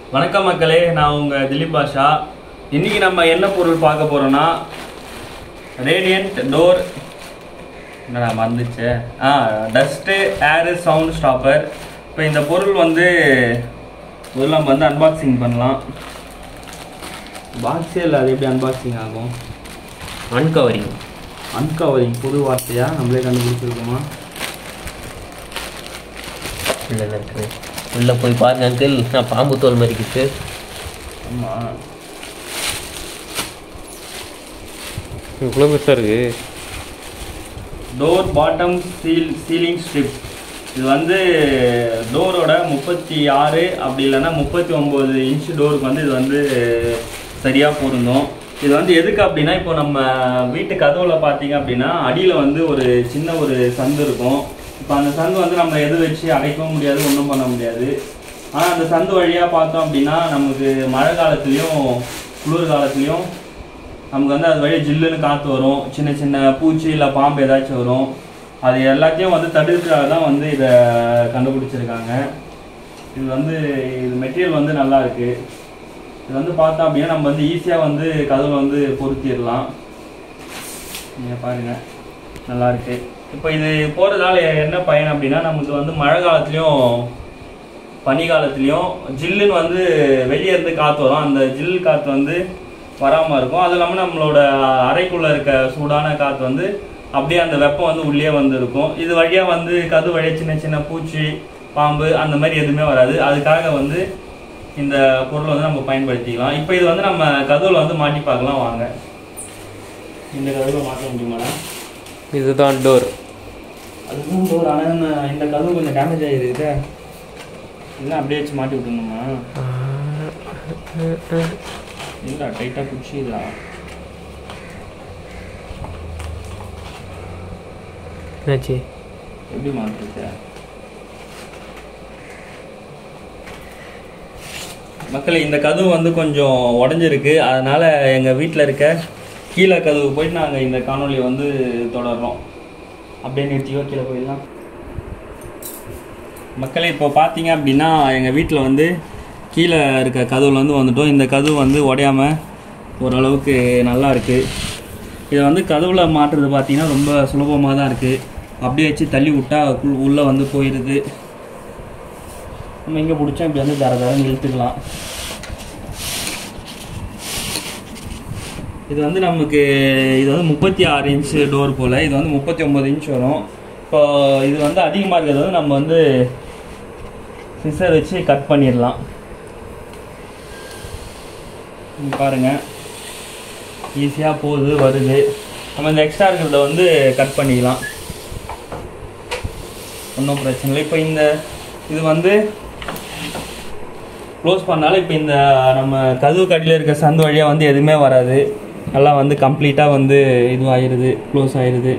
வணக்கம் மக்களே நான் உங்க திலீப் பாஷா இன்னைக்கு நம்ம என்ன பொருள் பார்க்க போறோம்னா ரேடியன்ட் டோர் என்னடா மறந்துச்சு ஆ டஸ்ட்டு ஏரு சவுண்ட் ஸ்டாப்பர் இப்போ இந்த பொருள் வந்து முதல்ல நம்ம வந்து அன்பாக்சிங் பண்ணலாம் பாக்ஸே இல்லை அது எப்படி அன்பாக்சிங் ஆகும் அன்கவரிங் அன்கவரிங் புது வார்த்தையா நம்மளே கண்டுபிடிச்சிருக்கோமா இல்லை இருக்கு உள்ளே போய் பாருங்க அங்கிள் நான் பாம்பு தோல் மாதிரி இருக்கு ஆமாம் இவ்வளோ பெருசாக இருக்கு door bottom seal sealing strip இது வந்து டோரோட முப்பத்தி ஆறு அப்படி இல்லைன்னா முப்பத்தி ஒம்பது இன்ச் டோருக்கு வந்து இது வந்து சரியாக பொருந்தும் இது வந்து எதுக்கு அப்படின்னா இப்போ நம்ம வீட்டு கதவுல பார்த்தீங்க அப்படின்னா அடியில் வந்து ஒரு சின்ன ஒரு சந்து இருக்கும் இப்போ அந்த சந்து வந்து நம்ம எது வச்சு அடைக்கவும் முடியாது ஒன்றும் பண்ண முடியாது ஆனால் அந்த சந்து வழியாக பார்த்தோம் அப்படின்னா நமக்கு மழை காலத்துலேயும் குளிர் காலத்துலேயும் நமக்கு வந்து அது வழியாக ஜில்லுன்னு காற்று வரும் சின்ன சின்ன பூச்சி இல்லை பாம்பு ஏதாச்சும் வரும் அது எல்லாத்தையும் வந்து தடுக்கிறதுக்காக தான் வந்து இதை கண்டுபிடிச்சிருக்காங்க இது வந்து இது மெட்டீரியல் வந்து நல்லா இருக்கு இது வந்து பார்த்தோம் அப்படின்னா நம்ம வந்து ஈஸியாக வந்து கதவுல வந்து பொருத்திடலாம் நீங்கள் பாருங்க நல்லா இருக்கு இப்போ இது போகிறதால என்ன பயன் அப்படின்னா நமக்கு வந்து மழை காலத்துலேயும் பனி காலத்துலேயும் ஜில்லுன்னு வந்து வெளியே இருந்து காற்று வரும் அந்த ஜில் காற்று வந்து வராமல் இருக்கும் அது இல்லாமல் நம்மளோட அறைக்குள்ளே இருக்க சூடான காற்று வந்து அப்படியே அந்த வெப்பம் வந்து உள்ளே வந்து இருக்கும் இது வழியாக வந்து கது வழியாக சின்ன சின்ன பூச்சி பாம்பு அந்த மாதிரி எதுவுமே வராது அதுக்காக வந்து இந்த பொருளை வந்து நம்ம பயன்படுத்திக்கலாம் இப்போ இது வந்து நம்ம கதவுல வந்து மாட்டி பார்க்கலாம் வாங்க இந்த கதவுல மாட்ட முடியுமாடா இதுதான் டோர் அதுதான் டோர் ஆனால் இந்த கதவு கொஞ்சம் டேமேஜ் ஆகிருக்கு இல்லை அப்படியே வச்சு மாட்டி விட்டுணுமா இல்ல டைட்டாக பிடிச்சிதா என்னாச்சு எப்படி மாட்டுறது மக்களே இந்த கதவு வந்து கொஞ்சம் உடஞ்சிருக்கு அதனால எங்கள் வீட்டில் இருக்க கீழே கதவு போயிட்டு நாங்கள் இந்த காணொலியை வந்து தொடர்றோம் அப்படியே நிறுத்தியோ கீழே போயிடலாம் மக்களே இப்போ பார்த்தீங்க அப்படின்னா எங்கள் வீட்டில் வந்து கீழே இருக்க கதவுல வந்து வந்துட்டோம் இந்த கதவு வந்து உடையாம ஓரளவுக்கு நல்லா இருக்குது இதை வந்து கதவுல மாட்டுறது பார்த்தீங்கன்னா ரொம்ப சுலபமாக தான் இருக்குது அப்படியே வச்சு தள்ளி விட்டா உள்- உள்ளே வந்து போயிடுது நம்ம இங்கே பிடிச்சா இப்படி வந்து தர தரன்னு இழுத்துக்கலாம் இது வந்து நமக்கு இது வந்து முப்பத்தி ஆறு இன்ச் டோர் போல் இது வந்து முப்பத்தி ஒம்பது இன்ச் வரும் இப்போ இது வந்து அதிகமாக இருக்கிறது வந்து நம்ம வந்து சிசர் வச்சு கட் பண்ணிடலாம் இங்க பாருங்க ஈஸியாக போகுது வருது நம்ம இந்த எக்ஸ்ட்ரா இருக்கிறத வந்து கட் பண்ணிக்கலாம் ஒன்றும் பிரச்சனை இல்லை இப்போ இந்த இது வந்து க்ளோஸ் பண்ணாலும் இப்போ இந்த நம்ம கதவு கடியில் இருக்க சந்து வழியாக வந்து எதுவுமே வராது நல்லா வந்து கம்ப்ளீட்டாக வந்து இதுவாகிடுது க்ளோஸ் ஆயிடுது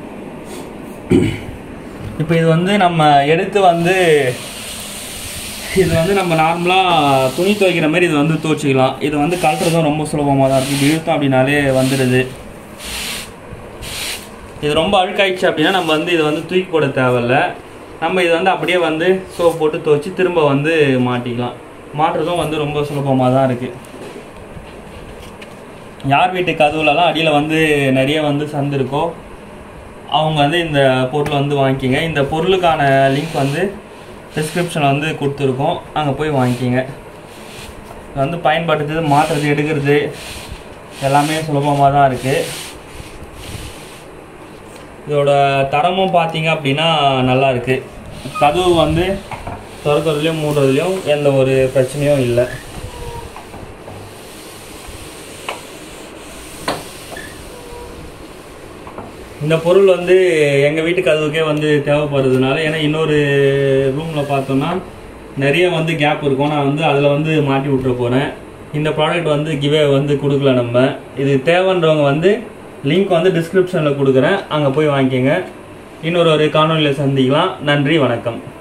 இப்போ இது வந்து நம்ம எடுத்து வந்து இது வந்து நம்ம நார்மலாக துணி துவைக்கிற மாதிரி இது வந்து துவைச்சிக்கலாம் இது வந்து கழட்டுறதும் ரொம்ப சுலபமாக தான் இருக்குது இப்படி இழுத்தோம் அப்படின்னாலே வந்துடுது இது ரொம்ப அழுக்காயிடுச்சு அப்படின்னா நம்ம வந்து இதை வந்து தூக்கி போட தேவையில்ல நம்ம இதை வந்து அப்படியே வந்து சோப் போட்டு துவைச்சி திரும்ப வந்து மாட்டிக்கலாம் மாட்டுறதும் வந்து ரொம்ப சுலபமாக தான் இருக்குது யார் வீட்டு கதவுலலாம் அடியில் வந்து நிறைய வந்து சந்து இருக்கோ அவங்க வந்து இந்த பொருளை வந்து வாங்கிக்கிங்க இந்த பொருளுக்கான லிங்க் வந்து டிஸ்கிரிப்ஷனில் வந்து கொடுத்துருக்கோம் அங்கே போய் வாங்கிக்கிங்க இது வந்து பயன்படுத்துறது மாற்றுறது எடுக்கிறது எல்லாமே சுலபமாக தான் இருக்குது இதோட தரமும் பார்த்தீங்க அப்படின்னா நல்லா இருக்கு கதவு வந்து திறக்கிறதுலையும் மூடுறதுலையும் எந்த ஒரு பிரச்சனையும் இல்லை இந்த பொருள் வந்து எங்கள் வீட்டு கதவுக்கே வந்து தேவைப்படுறதுனால ஏன்னா இன்னொரு ரூமில் பார்த்தோம்னா நிறைய வந்து கேப் இருக்கும் நான் வந்து அதில் வந்து மாட்டி விட்டுற போகிறேன் இந்த ப்ராடக்ட் வந்து கிவே வந்து கொடுக்கல நம்ம இது தேவைன்றவங்க வந்து லிங்க் வந்து டிஸ்கிரிப்ஷனில் கொடுக்குறேன் அங்கே போய் வாங்கிக்கோங்க இன்னொரு ஒரு காணொலியில் சந்திக்கலாம் நன்றி வணக்கம்